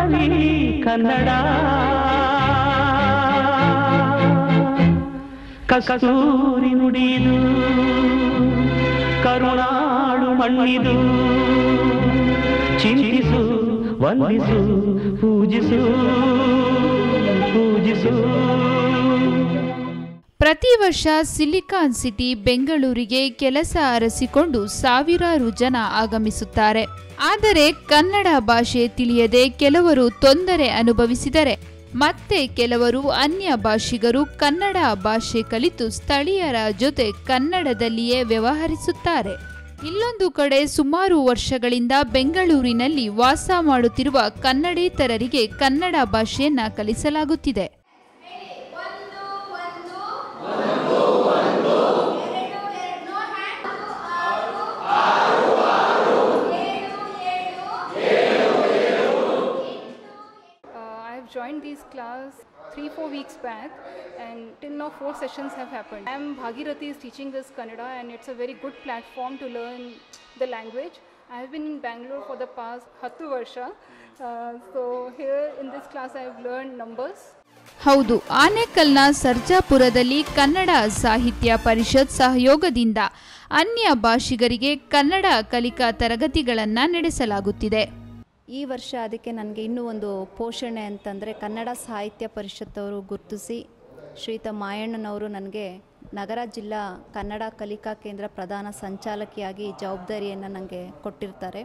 ತಾಯಿ ಕನ್ನಡ ಕಸ್ತೂರಿ ನುಡಿದು ಕರುಣಾಳು ಮಣ್ಣಿದು ಚಿಂತಿಸು ವಂದಿಸು ಪೂಜಿಸು ಪೂಜಿಸು ಪ್ರತಿ ವರ್ಷ ಸಿಲಿಕಾನ್ ಸಿಟಿ ಬೆಂಗಳೂರಿಗೆ ಕೆಲಸ ಅರಸಿಕೊಂಡು ಸಾವಿರಾರು ಜನ ಆಗಮಿಸುತ್ತಾರೆ ಆದರೆ ಕನ್ನಡ ಭಾಷೆ ತಿಳಿಯದೆ ಕೆಲವರು ತೊಂದರೆ ಅನುಭವಿಸಿದರೆ ಮತ್ತೆ ಕೆಲವರು ಅನ್ಯ ಭಾಷಿಗರು ಕನ್ನಡ ಭಾಷೆ ಕಲಿತು ಸ್ಥಳೀಯರ ಜೊತೆ ಕನ್ನಡದಲ್ಲಿಯೇ ವ್ಯವಹರಿಸುತ್ತಾರೆ ಇಲ್ಲೊಂದು ಕಡೆ ಸುಮಾರು ವರ್ಷಗಳಿಂದ ಬೆಂಗಳೂರಿನಲ್ಲಿ ವಾಸ ಮಾಡುತ್ತಿರುವ ಕನ್ನಡೇತರರಿಗೆ ಕನ್ನಡ ಭಾಷೆಯನ್ನ ಕಲಿಸಲಾಗುತ್ತಿದೆ Uh, I have joined these class three four weeks back, and till now four sessions have happened. I am Bhagirathi is teaching this Kannada, and it's a very good platform to learn the language. I have been in Bangalore for the past hatu varsha, uh, so here in this class I have learned numbers. ಹೌದು ಆನೇಕಲ್ನ ಸರ್ಜಾಪುರದಲ್ಲಿ ಕನ್ನಡ ಸಾಹಿತ್ಯ ಪರಿಷತ್ ಸಹಯೋಗದಿಂದ ಅನ್ಯ ಭಾಷಿಗರಿಗೆ ಕನ್ನಡ ಕಲಿಕಾ ತರಗತಿಗಳನ್ನು ನಡೆಸಲಾಗುತ್ತಿದೆ ಈ ವರ್ಷ ಅದಕ್ಕೆ ನನಗೆ ಇನ್ನೂ ಒಂದು ಪೋಷಣೆ ಅಂತಂದರೆ ಕನ್ನಡ ಸಾಹಿತ್ಯ ಪರಿಷತ್ತವರು ಗುರುತಿಸಿ ಶ್ರೀಯುತ ಮಾಯಣ್ಣನವರು ನನಗೆ ನಗರ ಜಿಲ್ಲಾ ಕನ್ನಡ ಕಲಿಕಾ ಕೇಂದ್ರ ಪ್ರಧಾನ ಸಂಚಾಲಕಿಯಾಗಿ ಜವಾಬ್ದಾರಿಯನ್ನು ನನಗೆ ಕೊಟ್ಟಿರ್ತಾರೆ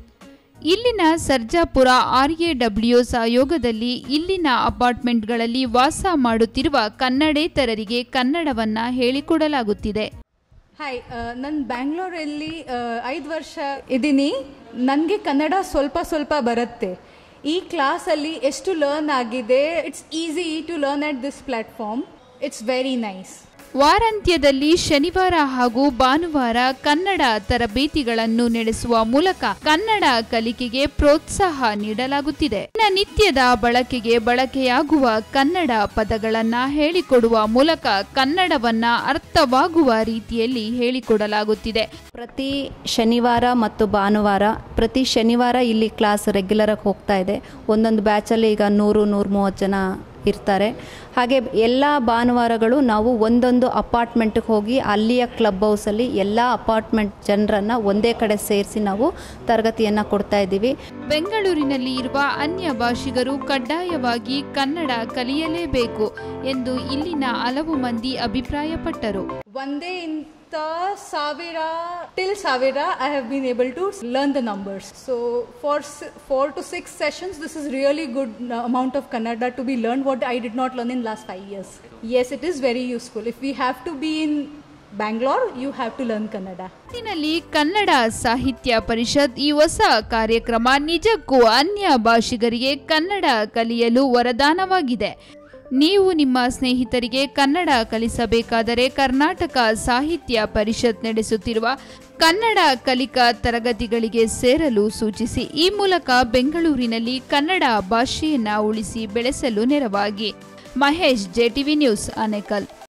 ಇಲ್ಲಿನ ಸರ್ಜಾಪುರ ಆರ್ ಎ ಡಬ್ಲ್ಯೂ ಸಹಯೋಗದಲ್ಲಿ ಇಲ್ಲಿನ ಅಪಾರ್ಟ್ಮೆಂಟ್ಗಳಲ್ಲಿ ವಾಸ ಮಾಡುತ್ತಿರುವ ಕನ್ನಡೇತರರಿಗೆ ಕನ್ನಡವನ್ನ ಹೇಳಿಕೊಡಲಾಗುತ್ತಿದೆ ಹಾಯ್ ನಾನು ಬ್ಯಾಂಗ್ಳೂರಲ್ಲಿ ಐದು ವರ್ಷ ಇದ್ದೀನಿ ನನಗೆ ಕನ್ನಡ ಸ್ವಲ್ಪ ಸ್ವಲ್ಪ ಬರುತ್ತೆ ಈ ಕ್ಲಾಸಲ್ಲಿ ಎಷ್ಟು ಲರ್ನ್ ಆಗಿದೆ it's easy to learn at this platform it's very nice ವಾರಾಂತ್ಯದಲ್ಲಿ ಶನಿವಾರ ಹಾಗೂ ಭಾನುವಾರ ಕನ್ನಡ ತರಬೇತಿಗಳನ್ನು ನಡೆಸುವ ಮೂಲಕ ಕನ್ನಡ ಕಲಿಕೆಗೆ ಪ್ರೋತ್ಸಾಹ ನೀಡಲಾಗುತ್ತಿದೆ ಇನ್ನ ನಿತ್ಯದ ಬಳಕೆಗೆ ಬಳಕೆಯಾಗುವ ಕನ್ನಡ ಪದಗಳನ್ನ ಹೇಳಿಕೊಡುವ ಮೂಲಕ ಕನ್ನಡವನ್ನ ಅರ್ಥವಾಗುವ ರೀತಿಯಲ್ಲಿ ಹೇಳಿಕೊಡಲಾಗುತ್ತಿದೆ ಪ್ರತಿ ಶನಿವಾರ ಮತ್ತು ಭಾನುವಾರ ಪ್ರತಿ ಶನಿವಾರ ಇಲ್ಲಿ ಕ್ಲಾಸ್ ರೆಗ್ಯುಲರಾಗಿ ಹೋಗ್ತಾ ಇದೆ ಒಂದೊಂದು ಬ್ಯಾಚಲ್ಲಿ ಈಗ ನೂರು ನೂರು ಮೂವತ್ತು ಜನ ಇರ್ತಾರೆ ಹಾಗೆ ಎಲ್ಲ ಭಾನುವಾರಗಳು ನಾವು ಒಂದೊಂದು ಅಪಾರ್ಟ್ಮೆಂಟ್ಗೆ ಹೋಗಿ ಅಲ್ಲಿಯ ಕ್ಲಬ್ ಹೌಸಲ್ಲಿ ಎಲ್ಲ ಅಪಾರ್ಟ್ಮೆಂಟ್ ಜನರನ್ನು ಒಂದೇ ಕಡೆ ಸೇರಿಸಿ ನಾವು ತರಗತಿಯನ್ನು ಕೊಡ್ತಾ ಇದ್ದೀವಿ ಬೆಂಗಳೂರಿನಲ್ಲಿ ಇರುವ ಅನ್ಯ ಭಾಷಿಗರು ಕಡ್ಡಾಯವಾಗಿ ಕನ್ನಡ ಕಲಿಯಲೇಬೇಕು ಎಂದು ಇಲ್ಲಿನ ಹಲವು ಮಂದಿ ಅಭಿಪ್ರಾಯಪಟ್ಟರು ಒಂದೇ ಇಂತ ಸಾವಿರ ಟಿಲ್ ಸಾವಿರ I have been able to learn the numbers so far four to six sessions this is really good amount of Kannada to be learn what I did not learn in last five years as it is very useful if we have to be in Bangalore you have to learn Kannada ಒಟ್ಟಿನಲ್ಲಿ ಕನ್ನಡ ಸಾಹಿತ್ಯ ಪರಿಷತ್ ಈ ಹೊಸ ಕಾರ್ಯಕ್ರಮ ನಿಜಕ್ಕೂ ಅನ್ಯ ಭಾಷಿಗರಿಗೆ ಕನ್ನಡ ಕಲಿಯಲು ವರದಾನವಾಗಿದೆ ನೀವು ನಿಮ್ಮ ಸ್ನೇಹಿತರಿಗೆ ಕನ್ನಡ ಕಲಿಸಬೇಕಾದರೆ ಕರ್ನಾಟಕ ಸಾಹಿತ್ಯ ಪರಿಷತ್ ನಡೆಸುತ್ತಿರುವ ಕನ್ನಡ ಕಲಿಕಾ ತರಗತಿಗಳಿಗೆ ಸೇರಲು ಸೂಚಿಸಿ ಈ ಮೂಲಕ ಬೆಂಗಳೂರಿನಲ್ಲಿ ಕನ್ನಡ ಭಾಷೆಯನ್ನ ಉಳಿಸಿ ಬೆಳೆಸಲು ನೆರವಾಗಿ ಮಹೇಶ್ ಜೆಟಿವಿ ನ್ಯೂಸ್ ಆನೇಕಲ್